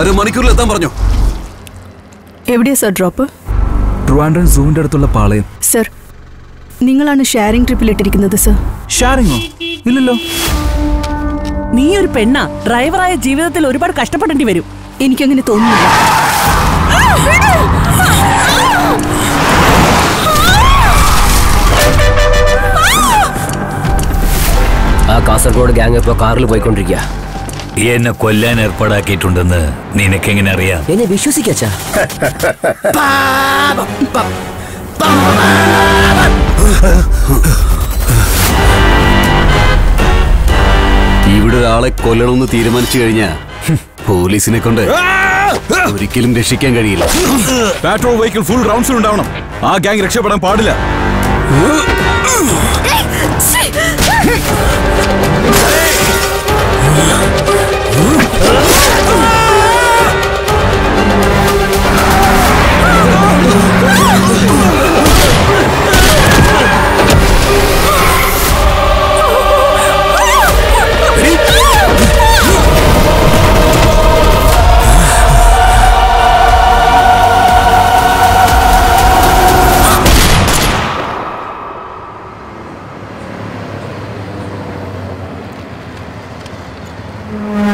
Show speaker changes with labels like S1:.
S1: അരമണിക്കൂറിൽ എത്താൻ പറഞ്ഞു
S2: എവിടെയാ സർ ഡ്രോപ്പ്
S3: ട്രിവാൻഡ്രം സൂവിന്റെ അടുത്തുള്ള പാളയം
S2: സർ നിങ്ങളാണ് ഷെയറിംഗ് ട്രിപ്പിൽ ഇട്ടിരിക്കുന്നത് സർ
S3: ഷാരിങ്ങോ ഇല്ലല്ലോ
S4: നീ ഒരു പെണ്ണാ ഡ്രൈവറായ ജീവിതത്തിൽ ഒരുപാട് കഷ്ടപ്പെടേണ്ടി വരും
S2: എനിക്കങ്ങനെ തോന്നുന്നില്ല
S5: ആ കാസർഗോഡ് ഗ്യാങ് ഇപ്പോ കാറിൽ പോയിക്കൊണ്ടിരിക്കുക
S6: എന്നെ കൊല്ലാൻ ഏർപ്പാടാക്കിയിട്ടുണ്ടെന്ന് നിനക്കെങ്ങനെ അറിയാം
S5: എന്നെ വിശ്വസിക്കാച്ചാ
S1: ഇവിടെ ഒരാളെ കൊല്ലണമെന്ന് തീരുമാനിച്ചു കഴിഞ്ഞാ പോലീസിനെ കൊണ്ട് ഒരിക്കലും രക്ഷിക്കാൻ കഴിയില്ല
S3: പാട്രോൾ വെഹിക്കിൾ ഫുൾ റൗണ്ട്സിൽ ഉണ്ടാവണം ആ ഗ്യാങ് രക്ഷപ്പെടാൻ പാടില്ല
S1: ആ